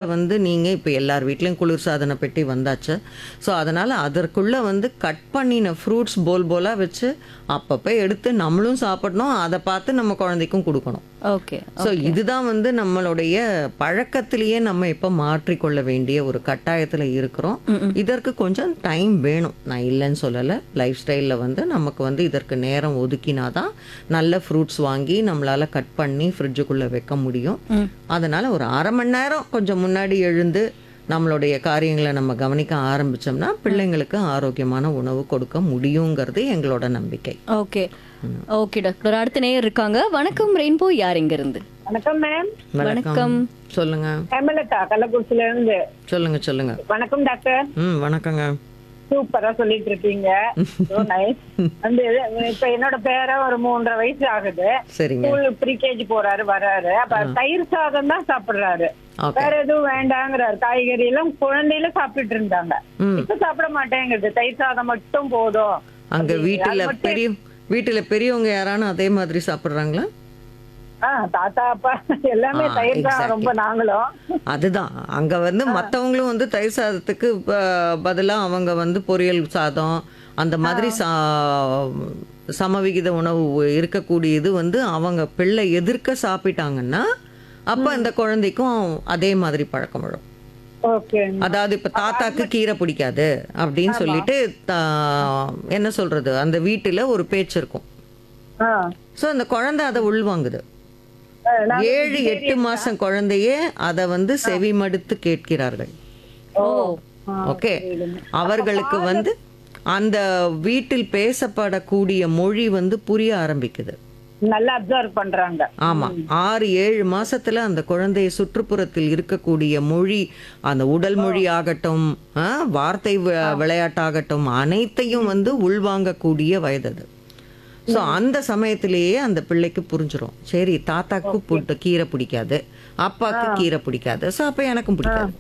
வந்து நீங்கள் இப்போ எல்லார் வீட்லேயும் குளிர்சாதன பெட்டி வந்தாச்சு ஸோ அதனால் அதற்குள்ளே வந்து கட் பண்ணின ஃப்ரூட்ஸ் போல் போலாக வச்சு அப்பப்போ எடுத்து நம்மளும் சாப்பிடணும் அதை பார்த்து நம்ம குழந்தைக்கும் கொடுக்கணும் ஓகே ஸோ இதுதான் வந்து நம்மளுடைய பழக்கத்திலேயே நம்ம இப்போ மாற்றிக்கொள்ள வேண்டிய ஒரு கட்டாயத்தில் இருக்கிறோம் இதற்கு கொஞ்சம் டைம் வேணும் நான் இல்லைன்னு சொல்லலை லைஃப் ஸ்டைலில் வந்து நமக்கு வந்து இதற்கு நேரம் ஒதுக்கினாதான் நல்ல ஃப்ரூட்ஸ் வாங்கி நம்மளால கட் பண்ணி ஃப்ரிட்ஜுக்குள்ளே வைக்க முடியும் அதனால ஒரு அரை மணி நேரம் கொஞ்சம் முன்னாடி எழுந்து நம்மளுடைய காரியங்களை நம்ம கவனிக்க ஆரம்பிச்சோம்னா பிள்ளைங்களுக்கு ஆரோக்கியமான உணவு கொடுக்க முடியுங்கிறது எங்களோட நம்பிக்கை ஓகே ஓகே டாக்டர் அடுத்த நேயர் இருக்காங்க வணக்கம் ரெயின்போ யார் இங்க இருந்து வணக்கம் மேம் வணக்கம் சொல்லுங்க ஹேமலதா கள்ளக்குறிச்சில இருந்து சொல்லுங்க சொல்லுங்க வணக்கம் டாக்டர் ம் வணக்கங்க சூப்பரா சொல்லிட்டு இருக்கீங்க நைஸ் வந்து இப்ப என்னோட பேர ஒரு மூன்றரை வயசு ஆகுது சரிங்க ஸ்கூல் ப்ரீகேஜி போறாரு வராரு அப்ப தயிர் சாதம் தான் சாப்பிடுறாரு ஓகே வேற எதுவும் வேண்டாங்கிறாரு காய்கறி எல்லாம் குழந்தையில சாப்பிட்டுட்டு இருந்தாங்க ம். இப்ப சாப்பிட மாட்டேங்குது தயிர் சாதம் மட்டும் போதும் அங்க அப்படி- வீட்டுல அது மட்டும் பெரிய வீட்டுல பெரியவங்க யாரானும் அதே மாதிரி சாப்பிடுறாங்களா ஆ, தாத்தா அப்பா எல்லாமே ஆ, தயிர் தான் exactly. ரொம்ப நாங்களும் அதுதான் அங்க வந்து மத்தவங்களும் வந்து தயிர் சாதத்துக்கு ப- பதிலா அவங்க வந்து பொரியல் சாதம் அந்த மாதிரி சா சமவிகித உணவு இருக்கக்கூடியது வந்து அவங்க பிள்ளை எதிர்க்க சாப்பிட்டாங்கன்னா அப்ப அந்த குழந்தைக்கும் அதே மாதிரி பழக்கம் வரும் ஓகே அதாவது இப்ப தாத்தாக்கு கீரை பிடிக்காது அப்படின்னு சொல்லிட்டு தா- என்ன சொல்றது அந்த வீட்டுல ஒரு பேச்சு இருக்கும் ஆ ஸோ அந்த குழந்தை அதை உள்வாங்குது ஆ, நான் ஏழு எட்டு மாசம் குழந்தையே அதை வந்து செவிமடுத்து கேட்கிறார்கள் ஓ ஓகே அவர்களுக்கு வந்து அந்த வீட்டில் பேசப்படக்கூடிய மொழி வந்து புரிய ஆரம்பிக்குது நல்லா அப்சர்வ் பண்றாங்க ஆமா ஆறு ஏழு மாசத்துல அந்த குழந்தைய சுற்றுப்புறத்தில் இருக்கக்கூடிய மொழி அந்த உடல் மொழி ஆகட்டும் ஆ, வார்த்தை வி- விளையாட்டாகட்டும் அனைத்தையும் வந்து உள்வாங்கக்கூடிய வயது அது ஸோ அந்த சமயத்திலேயே அந்த பிள்ளைக்கு புரிஞ்சிரும் சரி தாத்தாக்கு புட்டு கீரை பிடிக்காது அப்பாக்கு கீரை பிடிக்காது ஸோ அப்போ எனக்கும் பிடிக்காது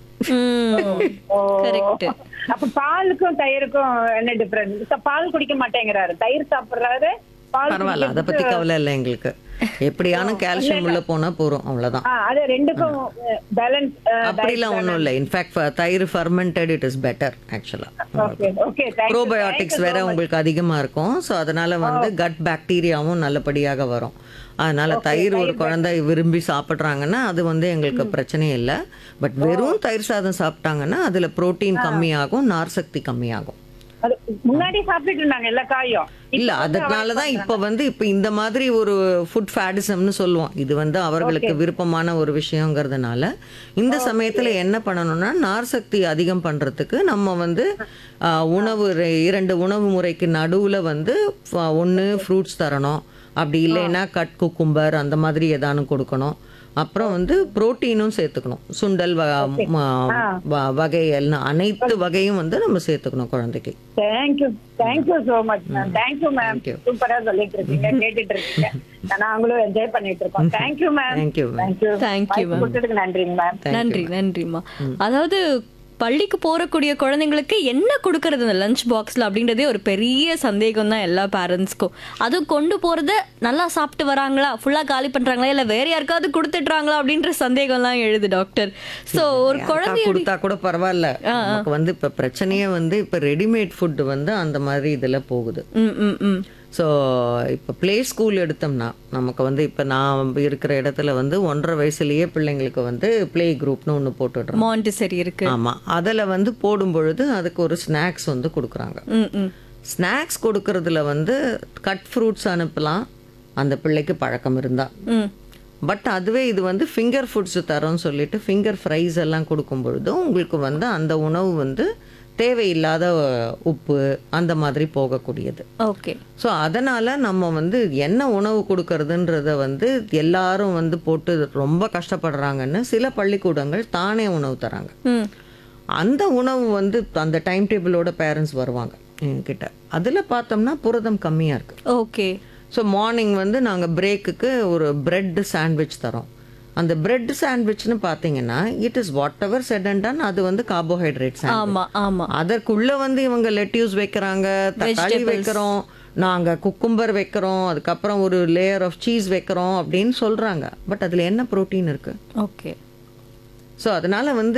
ஓ. கரெக்ட் அப்ப பாலுக்கும் தயிருக்கும் என்ன டிஃபரன்ஸ் பால் குடிக்க மாட்டேங்கிறாரு தயிர் சாப்பிடுறாரு பால் பரவாயில்ல அதை பத்தி கவலை இல்லை எங்களுக்கு எப்படியான கால்சியம் உள்ள போனா போறோம் அவ்வளவுதான் ஆ, அது ரெண்டுக்கும் பேலன்ஸ் அப்படிலாம் ஒன்றும் இல்லை இன்ஃபேக்ட் தயிர் ஃபர்மெண்டட் இட் இஸ் பெட்டர் ஆக்சுவலா ஓகே ஓகே ப்ரோபயோட்டிக்ஸ் வேற உங்களுக்கு அதிகமா இருக்கும் ஸோ அதனால வந்து கட் பாக்டீரியாவும் நல்லபடியாக வரும் அதனால தயிர் ஒரு குழந்தை விரும்பி சாப்பிட்றாங்கன்னா அது வந்து எங்களுக்கு பிரச்சனையே இல்லை பட் வெறும் தயிர் சாதம் சாப்பிட்டாங்கன்னா அதுல புரோட்டீன் கம்மியாகும் நார் சக்தி கம்மியாகும் அது முன்னாடி சாப்பிட்டுட்டு இருந்தாங்க எல்லா காயும் இல்ல அதனால தான் இப்போ வந்து இப்போ இந்த மாதிரி ஒரு ஃபுட் ஃபேடிசம்னு சொல்லுவோம் இது வந்து அவர்களுக்கு விருப்பமான ஒரு விஷயங்கிறதுனால இந்த சமயத்துல என்ன பண்ணணும்னா நார் சக்தி அதிகம் பண்றதுக்கு நம்ம வந்து ஆ, உணவு ரெ- இரண்டு உணவு முறைக்கு நடுவுல வந்து ஒன்று ஃப்ரூட்ஸ் தரணும் அப்படி இல்லைன்னா கட் குக்கும்பர் அந்த மாதிரி ஏதானும் கொடுக்கணும் அப்புறம் வந்து புரோட்டீனும் சேர்த்துக்கணும் சுண்டல் வ- ம- வ- வகை எல்லாம் அனைத்து வகையும் வந்து நம்ம சேர்த்துக்கணும் குழந்தைக்கு thank you thank you so much ma'am thank you ma'am Thank you. சூப்பரா சொல்லிட்டு இருக்கீங்க கேட்டுட்டு இருக்கீங்க நாங்களும் என்ஜாய் பண்ணிட்டு இருக்கோம் thank you ma'am Thank you, ma'am. Thank you Thank you, ma'am. கொடுத்ததுக்கு நன்றிங்க மேம் நன்றி நன்றிம்மா அதாவது பள்ளிக்கு போறக்கூடிய குழந்தைங்களுக்கு என்ன கொடுக்கறது இந்த லஞ்ச் பாக்ஸ்ல அப்படின்றதே ஒரு பெரிய சந்தேகம் தான் எல்லா பேரண்ட்ஸ்க்கும் அதுவும் கொண்டு போறத நல்லா சாப்பிட்டு வராங்களா ஃபுல்லா காலி பண்றாங்களா இல்ல வேற யாருக்காவது கொடுத்துட்றாங்களா அப்படின்ற சந்தேகம்லாம் எழுது டாக்டர் சோ ஒரு யாருக்கா குழந்தை கொடுத்தா கூட பரவாயில்ல நமக்கு வந்து இப்ப பிரச்சனையே வந்து இப்ப ரெடிமேட் ஃபுட் வந்து அந்த மாதிரி இதுல போகுது ம் ம் ம் ஸோ இப்போ ப்ளே ஸ்கூல் எடுத்தோம்னா நமக்கு வந்து இப்போ நான் இருக்கிற இடத்துல வந்து ஒன்றரை வயசுலயே பிள்ளைங்களுக்கு வந்து ப்ளே குரூப்னு ஒன்று போட்டுடுறோம் மாண்டிசரி இருக்கு ஆமா அதுல வந்து போடும் பொழுது அதுக்கு ஒரு ஸ்நாக்ஸ் வந்து கொடுக்குறாங்க ம் ம் ஸ்நாக்ஸ் கொடுக்கறதுல வந்து கட் ஃப்ரூட்ஸ் அனுப்பலாம் அந்த பிள்ளைக்கு பழக்கம் இருந்தா ம் பட் அதுவே இது வந்து ஃபிங்கர் ஃபுட்ஸ் தரோம்னு சொல்லிட்டு ஃபிங்கர் ஃப்ரைஸ் எல்லாம் கொடுக்கும் பொழுதும் உங்களுக்கு வந்து அந்த உணவு வந்து தேவையில்லாத உப்பு அந்த மாதிரி போகக்கூடியது ஓகே ஸோ அதனால் நம்ம வந்து என்ன உணவு கொடுக்கறதுன்றத வந்து எல்லாரும் வந்து போட்டு ரொம்ப கஷ்டப்படுறாங்கன்னு சில பள்ளிக்கூடங்கள் தானே உணவு தராங்க ம் அந்த உணவு வந்து அந்த டைம் டேபிளோட பேரண்ட்ஸ் வருவாங்க என்கிட்ட அதில் பார்த்தோம்னா புரதம் கம்மியாக இருக்குது ஓகே ஸோ மார்னிங் வந்து நாங்கள் பிரேக்குக்கு ஒரு பிரெட் சாண்ட்விச் தரோம் அந்த பிரெட் சாண்ட்விச்னு பார்த்தீங்கன்னா it is whatever said and done அது வந்து கார்போஹைட்ரேட் சாண்ட்விச் ஆமா ஆமா அதற்குள்ள வந்து இவங்க லெட்யூஸ் வைக்கிறாங்க தக்காளி வைக்கிறோம் நாங்க குக்கும்பர் வைக்கிறோம் அதுக்கப்புறம் ஒரு லேயர் ஆஃப் சீஸ் வைக்கிறோம் அப்படின்னு சொல்றாங்க பட் அதுல என்ன புரோட்டீன் இருக்கு ஓகே ஸோ அதனால வந்து